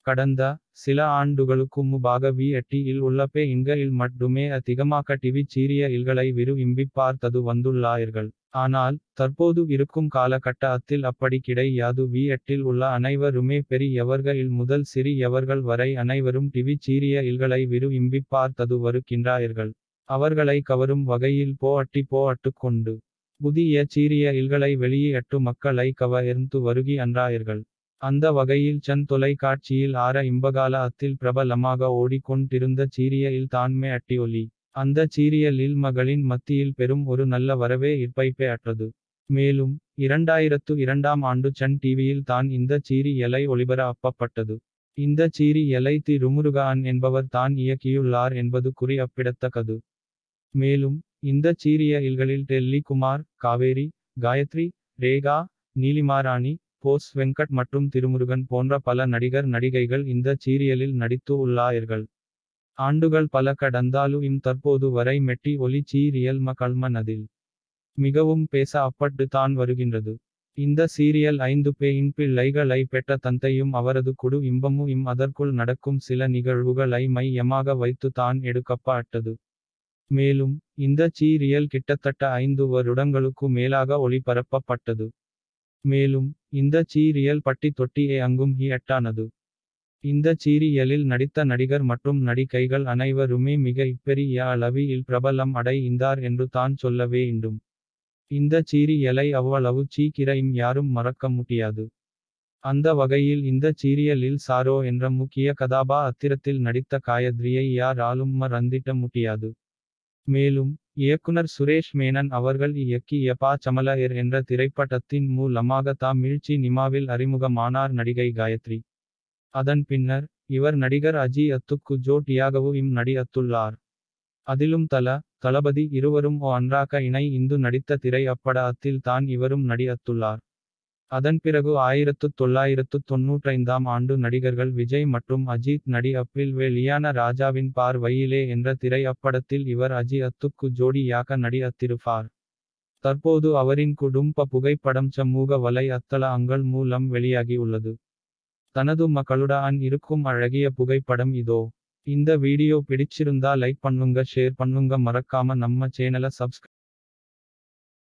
கடந்த சில ஆண்டுகளுக்கு முன்பாக வி எட்டியில் உள்ள பே இன்களில் மட்டுமே அதிகமாக டிவி சீரியல்களை விரும்பி பார்த்தது வந்துள்ளார்கள் ஆனால் தற்போது இருக்கும் காலகட்டத்தில் அப்படி கிடையாது வி எட்டில் உள்ள அனைவருமே பெரியவர்களில் முதல் சிறியவர்கள் வரை அனைவரும் டிவி சீரியல்களை விரும்பி பார்த்தது வருகின்றார்கள் அவர்களை கவரும் வகையில் போ அட்டி போ அட்டு கொண்டு புதிய சீரியல்களை வெளியிட்டு மக்களை கவர்ந்து வருகி அன்றாயர்கள் அந்த வகையில் சன் தொலைக்காட்சியில் ஆற இம்பகால அத்தில் பிரபலமாக ஓடிக்கொண்டிருந்த சீரியல் தான்மே அட்டி ஒலி அந்த சீரியலில் மகளின் மத்தியில் பெரும் ஒரு நல்ல வரவே இருப்பை அற்றது மேலும் இரண்டாயிரத்து இரண்டாம் ஆண்டு சன் டிவியில் தான் இந்த சீரியலை ஒளிபரப்பப்பட்டது இந்த சீரியலை திருமுருகான் என்பவர் தான் இயக்கியுள்ளார் என்பது குறிப்பிடத்தக்கது மேலும் இந்த சீரியல்களில் டெல்லி குமார் காவேரி காயத்ரி ரேகா நீலிமாராணி போஸ் வெங்கட் மற்றும் திருமுருகன் போன்ற பல நடிகர் நடிகைகள் இந்த சீரியலில் நடித்து உள்ளார்கள் ஆண்டுகள் பல கடந்தாலும் இம் தற்போது வரை மெட்டி ஒலி சீரியல் மக்கள் மனதில் மிகவும் பேச அப்பட்டு தான் வருகின்றது இந்த சீரியல் ஐந்து பெயின் பிள்ளைகளை பெற்ற தந்தையும் அவரது குடு இன்பமும் இம் அதற்குள் நடக்கும் சில நிகழ்வுகளை மையமாக வைத்து தான் எடுக்கப்பட்டது மேலும் இந்த சீரியல் கிட்டத்தட்ட ஐந்து வருடங்களுக்கு மேலாக ஒளிபரப்பப்பட்டது மேலும் இந்த சீரியல் பட்டி தொட்டியே அங்கும் ஹி அட்டானது இந்த சீரியலில் நடித்த நடிகர் மற்றும் நடிகைகள் அனைவருமே மிக இப்பெரிய அளவில் பிரபலம் அடைந்தார் என்று தான் சொல்ல வேண்டும் இந்த சீரியலை அவ்வளவு சீக்கிரம் யாரும் மறக்க முடியாது அந்த வகையில் இந்த சீரியலில் சாரோ என்ற முக்கிய கதாபாத்திரத்தில் நடித்த காயத்ரியை யாராலும் மறந்திட முடியாது மேலும் இயக்குனர் சுரேஷ் மேனன் அவர்கள் இயக்கிய பா சமலயர் என்ற திரைப்படத்தின் மூலமாக தமிழ் சினிமாவில் அறிமுகமானார் நடிகை காயத்ரி அதன் பின்னர் இவர் நடிகர் அஜி அத்துக்கு ஜோட்டியாகவும் இம் நடித்துள்ளார் அதிலும் தல தளபதி இருவரும் ஓ அன்றாக இணை இந்து நடித்த திரைப்படத்தில் தான் இவரும் நடித்துள்ளார் அதன் பிறகு ஆயிரத்து தொள்ளாயிரத்து தொன்னூற்றைந்தாம் ஆண்டு நடிகர்கள் விஜய் மற்றும் அஜித் நடி அப்பில் வெளியான ராஜாவின் பார்வையிலே என்ற திரைப்படத்தில் இவர் அஜி அத்துக்கு ஜோடியாக நடித்திருப்பார் தற்போது அவரின் குடும்ப புகைப்படம் சமூக வலை அத்தள அங்கள் மூலம் வெளியாகி உள்ளது தனது மக்களுடன் இருக்கும் அழகிய புகைப்படம் இதோ இந்த வீடியோ பிடிச்சிருந்தா லைக் பண்ணுங்க ஷேர் பண்ணுங்க மறக்காம நம்ம சேனலை சப்ஸ்கிரைப்